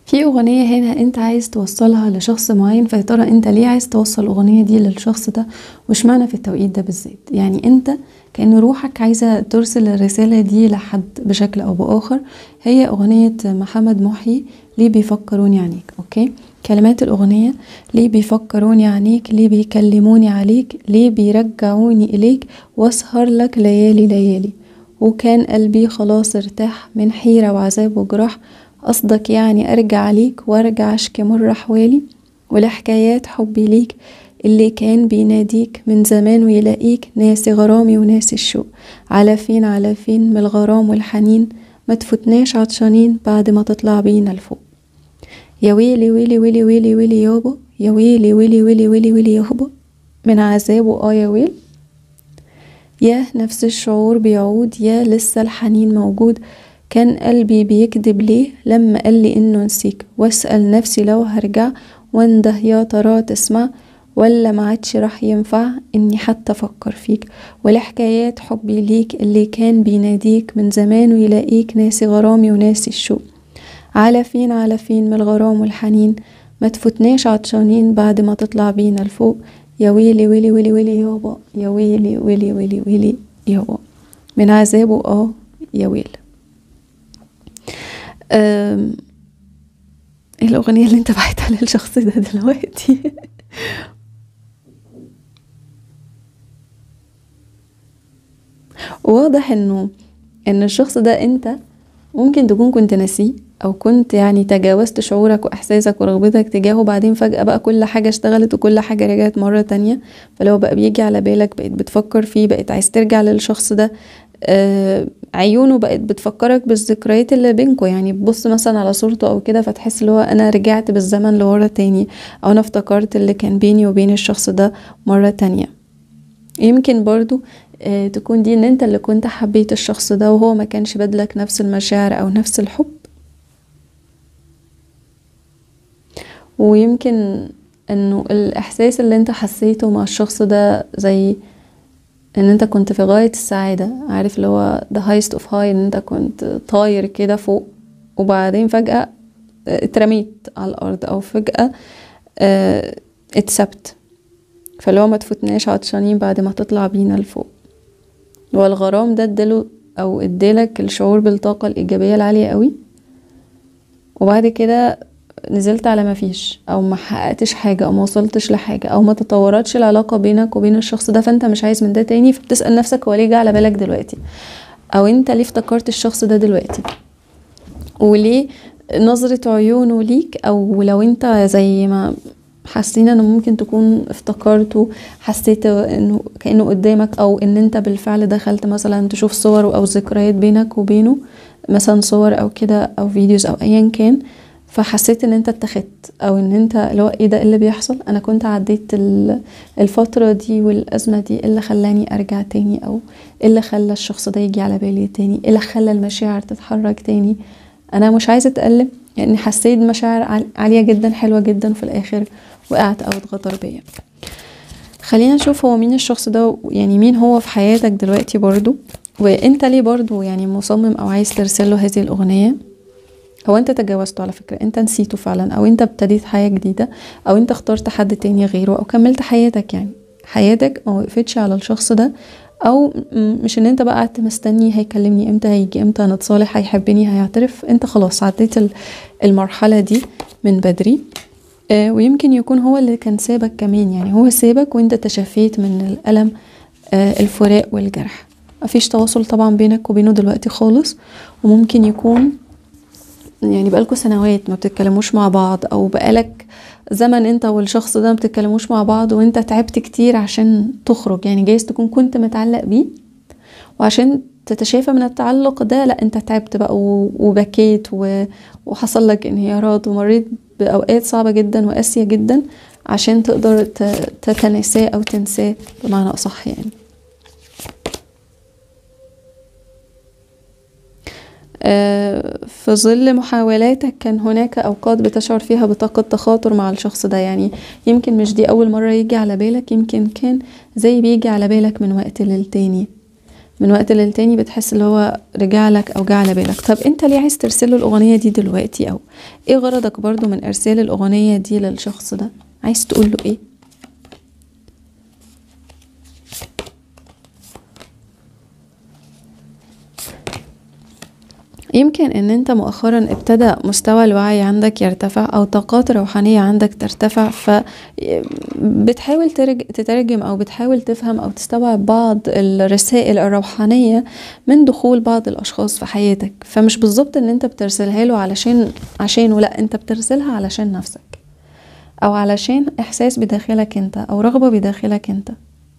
في أغنية هنا أنت عايز توصلها لشخص معين فيا ترى أنت ليه عايز توصل الأغنية دي للشخص ده واشمعنى في التوقيت ده بالذات يعني أنت كأن روحك عايزة ترسل الرسالة دي لحد بشكل أو بآخر هي أغنية محمد محي ليه بيفكروني عنيك أوكي كلمات الأغنية ليه بيفكروني عنيك ليه بيكلموني عليك ليه بيرجعوني إليك واسهر لك ليالي ليالي وكان قلبي خلاص ارتاح من حيرة وعذاب وجراح قصدك يعني أرجع ليك وأرجع أشكي مر أحوالي ولحكايات حبي ليك اللي كان بيناديك من زمان ويلاقيك ناسي غرامي وناسي الشوق على فين على فين من الغرام والحنين ما تفوتناش عطشانين بعد ما تطلع بينا لفوق يا ويلي ويلي ويلي ويلي ويلي يابا يا ويلي ويلي ويلي ويلي ويلي يابا من عذابه اه يا ويل ياه نفس الشعور بيعود يا لسه الحنين موجود كان قلبي بيكدب ليه لما قالي انه نسيك واسأل نفسي لو هرجع وانده يا ترى تسمع ولا ما عادش راح ينفع اني حتى افكر فيك ولحكايات حبي ليك اللي كان بيناديك من زمان ويلاقيك ناسي غرامي وناسي الشوق على فين على فين من الغرام والحنين ما تفوتناش عطشانين بعد ما تطلع بينا لفوق يا ويلي ويلي ويلي ويلي يابا يا ويلي ويلي ويلي ويلي يابا من عذابه اه يا ويل أم، ايه الأغنية اللي انت بعتها للشخص ده دلوقتي واضح انه ان الشخص ده انت ممكن تكون كنت ناسيه او كنت يعني تجاوزت شعورك واحساسك ورغبتك تجاهه بعدين فجأة بقى كل حاجة اشتغلت وكل حاجة رجعت مرة تانية فلو بقى بيجي على بالك بقيت بتفكر فيه بقيت عايز ترجع للشخص ده آه عيونه بقت بتفكرك بالذكريات اللي بينكوا يعني تبص مثلا على صورته او كده فتحس اللي هو انا رجعت بالزمن لورا تاني او انا افتكرت اللي كان بيني وبين الشخص ده مرة تانية يمكن برضو آه تكون دي ان انت اللي كنت حبيت الشخص ده وهو ما كانش بدلك نفس المشاعر او نفس الحب ويمكن انه الاحساس اللي انت حسيته مع الشخص ده زي ان انت كنت في غاية السعادة عارف اللي هو the highest of high ان انت كنت طاير كده فوق وبعدين فجأة اترميت على الارض او فجأة اه اتسبت فاللي هو ما تفوتناش عطشانين بعد ما تطلع بينا لفوق والغرام ده اداله او ادالك الشعور بالطاقة الايجابية العالية قوي وبعد كده نزلت على ما فيش او ما حققتش حاجه او ما وصلتش لحاجه او ما تطورتش العلاقه بينك وبين الشخص ده فانت مش عايز من ده تاني فبتسال نفسك هو ليه جه على بالك دلوقتي او انت ليه افتكرت الشخص ده دلوقتي وليه نظرة عيونه ليك او لو انت زي ما حاسين انه ممكن تكون افتكرته حسيت انه كانه قدامك او ان انت بالفعل دخلت مثلا تشوف صور او ذكريات بينك وبينه مثلا صور او كده او فيديوز او ايا كان فحسيت ان انت اتخذت او ان انت اللي هو ايه ده اللي بيحصل انا كنت عديت الفترة دي والازمة دي اللي خلاني ارجع تاني او اللي خلى الشخص ده يجي على بالي تاني اللي خلى المشاعر تتحرك تاني انا مش عايزة اتألم يعني حسيت مشاعر عالية جدا حلوة جدا في الاخر وقعت او اتغدر بيا خلينا نشوف هو مين الشخص ده يعني مين هو في حياتك دلوقتي برضو وانت ليه برضو يعني مصمم او عايز ترسله هذه الاغنية هو انت تجاوزته على فكرة انت نسيته فعلا او انت ابتديت حياة جديدة او انت اخترت حد تاني غيره او كملت حياتك يعني حياتك ما وقفتش على الشخص ده او مش ان انت بقى قعدت مستني هيكلمني امتى هيجي امتى هنتصالح هيحبني هيعترف انت خلاص عديت المرحلة دي من بدري آه ويمكن يكون هو اللي كان سابك كمان يعني هو سابك وانت تشافيت من الألم آه الفراق والجرح مفيش تواصل طبعا بينك وبينه دلوقتي خالص وممكن يكون يعني بقالكوا سنوات ما بتتكلموش مع بعض او بقالك زمن انت والشخص ده ما بتتكلموش مع بعض وانت تعبت كتير عشان تخرج يعني جايز تكون كنت متعلق بيه وعشان تتشافى من التعلق ده لا انت تعبت بقى وبكيت وحصل لك انهيارات ومريت باوقات صعبه جدا وقاسيه جدا عشان تقدر تتناساه او تنساه بمعنى اصح يعني في ظل محاولاتك كان هناك أوقات بتشعر فيها بطاقة تخاطر مع الشخص ده يعني يمكن مش دي أول مرة يجي على بالك يمكن كان زي بيجي على بالك من وقت للتاني من وقت للتاني بتحس اللي هو رجعلك او جه على بالك طب انت ليه عايز ترسله الاغنية دي دلوقتي او ايه غرضك برضو من ارسال الاغنية دي للشخص ده عايز تقوله ايه يمكن ان انت مؤخرا ابتدى مستوى الوعي عندك يرتفع او طاقات روحانية عندك ترتفع ف بتحاول ترج... تترجم او بتحاول تفهم او تستوعب بعض الرسائل الروحانية من دخول بعض الاشخاص في حياتك فمش بالظبط ان انت بترسلها له علشان عشانه لا انت بترسلها علشان نفسك او علشان احساس بداخلك انت او رغبة بداخلك انت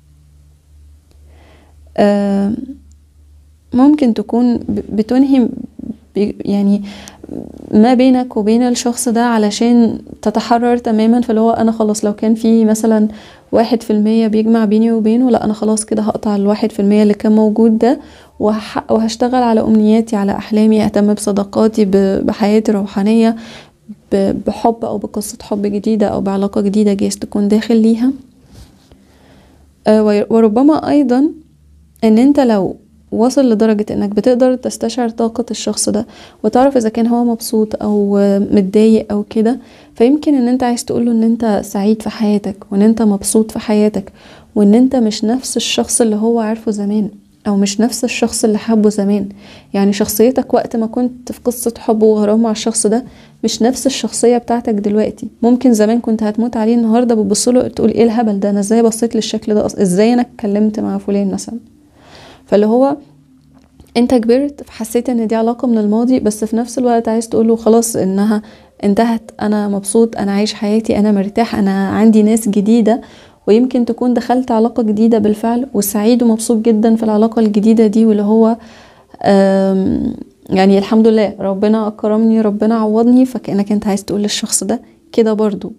ممكن تكون بتنهي يعني ما بينك وبين الشخص ده علشان تتحرر تماما فاللي هو انا خلاص لو كان في مثلا واحد في المية بيجمع بيني وبينه لا انا خلاص كده هقطع الواحد في المية اللي كان موجود ده وهشتغل على امنياتي على احلامي اهتم بصداقاتي بحياتي الروحانية بحب او بقصة حب جديدة او بعلاقة جديدة جايز تكون داخل ليها وربما ايضا ان انت لو واصل لدرجة انك بتقدر تستشعر طاقة الشخص ده وتعرف اذا كان هو مبسوط او متضايق او كده فيمكن ان انت عايز تقوله ان انت سعيد في حياتك وان انت مبسوط في حياتك وان انت مش نفس الشخص اللي هو عارفه زمان او مش نفس الشخص اللي حبه زمان يعني شخصيتك وقت ما كنت في قصة حب وغرام مع الشخص ده مش نفس الشخصية بتاعتك دلوقتي ممكن زمان كنت هتموت عليه النهاردة بتبصله تقول ايه الهبل ده انا ازاي بصيت للشكل ده ازاي انا اتكلمت مع فلان مثلا فاللي هو انت كبرت فحسيت ان دي علاقة من الماضي بس في نفس الوقت عايز تقوله خلاص انها انتهت انا مبسوط انا عايش حياتي انا مرتاح انا عندي ناس جديدة ويمكن تكون دخلت علاقة جديدة بالفعل وسعيد ومبسوط جدا في العلاقة الجديدة دي واللي هو يعني الحمد لله ربنا اكرمني ربنا عوضني فكأنك انت عايز تقول للشخص ده كده برضو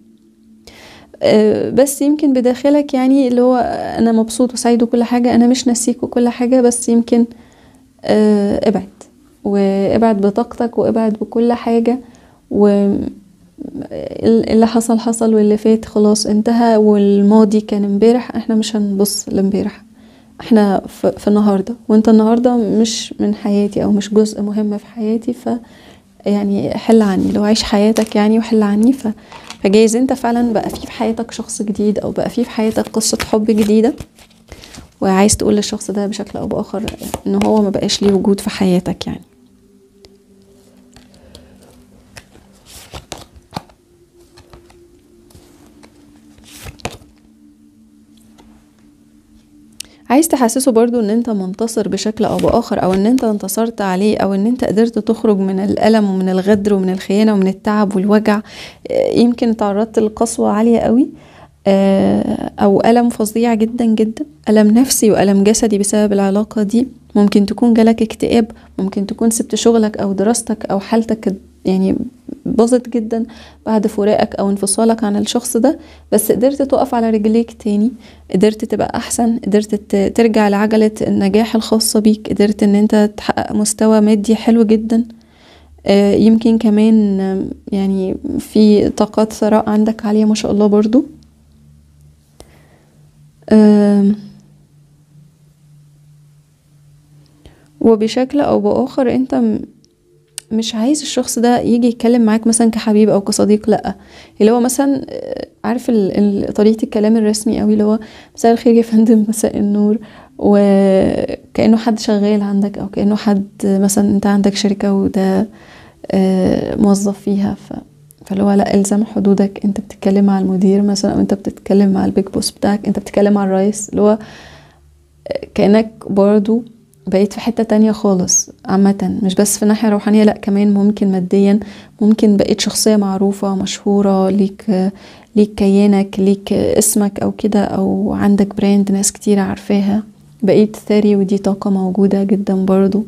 بس يمكن بداخلك يعني اللي هو انا مبسوط وسعيد وكل حاجة انا مش ناسيك وكل حاجة بس يمكن ابعد وابعد بطاقتك وابعد بكل حاجة و اللي حصل حصل واللي فات خلاص انتهى والماضي كان امبارح احنا مش هنبص لامبارح احنا في, في النهارده وانت النهارده مش من حياتي او مش جزء مهم في حياتي ف يعني حل عني لو عيش حياتك يعني وحل عني ف فجايز انت فعلا بقى في في حياتك شخص جديد او بقى في في حياتك قصة حب جديدة وعايز تقول للشخص ده بشكل او باخر ان هو ما بقاش ليه وجود في حياتك يعني عايز تحسسه برضو ان انت منتصر بشكل او باخر او ان انت انتصرت عليه او ان انت قدرت تخرج من الالم ومن الغدر ومن الخيانه ومن التعب والوجع يمكن تعرضت لقسوه عاليه قوي او الم فظيع جدا جدا الم نفسي والم جسدي بسبب العلاقه دي ممكن تكون جالك اكتئاب ممكن تكون سبت شغلك او دراستك او حالتك يعني باظت جدا بعد فراقك او انفصالك عن الشخص ده بس قدرت تقف على رجليك تاني قدرت تبقى احسن قدرت ترجع لعجلة النجاح الخاصة بيك قدرت ان انت تحقق مستوى مادي حلو جدا يمكن كمان يعني في طاقات ثراء عندك عالية ما شاء الله برضو وبشكل او باخر انت مش عايز الشخص ده يجي يتكلم معاك مثلا كحبيب او كصديق لا اللي هو مثلا عارف طريقه الكلام الرسمي قوي اللي هو مساء الخير يا فندم مساء النور وكانه حد شغال عندك او كانه حد مثلا انت عندك شركه وده موظف فيها ف فاللي هو لا الزم حدودك انت بتتكلم مع المدير مثلا او انت بتتكلم مع البيج بوس بتاعك انت بتتكلم مع الرئيس اللي هو كانك برضو بقيت في حتة تانية خالص عامة مش بس في ناحية روحانية لأ كمان ممكن ماديا ممكن بقيت شخصية معروفة مشهورة ليك ليك كيانك ليك اسمك أو كده أو عندك براند ناس كتير عارفاها بقيت ثري ودي طاقة موجودة جدا برضو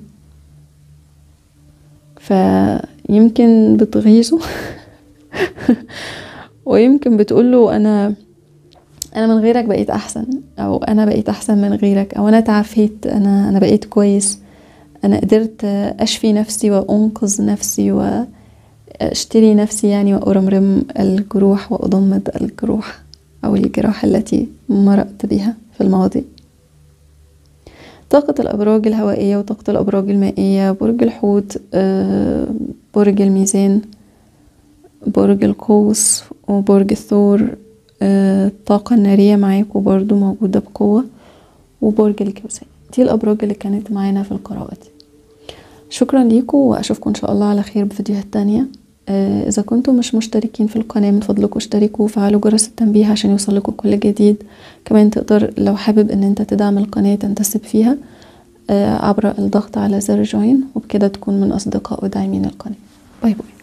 فيمكن بتغيظه ويمكن بتقوله أنا انا من غيرك بقيت احسن او انا بقيت احسن من غيرك او انا تعافيت انا انا بقيت كويس انا قدرت اشفي نفسي وانقذ نفسي واشتري نفسي يعني وارمرم الجروح واضمد الجروح او الجراح التي مرأت بها في الماضي طاقة الأبراج الهوائية وطاقة الأبراج المائية برج الحوت آه، برج الميزان برج القوس وبرج الثور آه، الطاقة النارية معاكوا برضو موجودة بقوة وبرج الجوزاء دي الأبراج اللي كانت معانا في القراءة دي شكرا ليكم وأشوفكم إن شاء الله على خير بفيديوهات تانية آه، إذا كنتم مش مشتركين في القناة من فضلكم اشتركوا وفعلوا جرس التنبيه عشان يوصلكوا كل جديد كمان تقدر لو حابب ان انت تدعم القناة تنتسب فيها عبر الضغط على زر جوين وبكده تكون من أصدقاء وداعمين القناة باي باي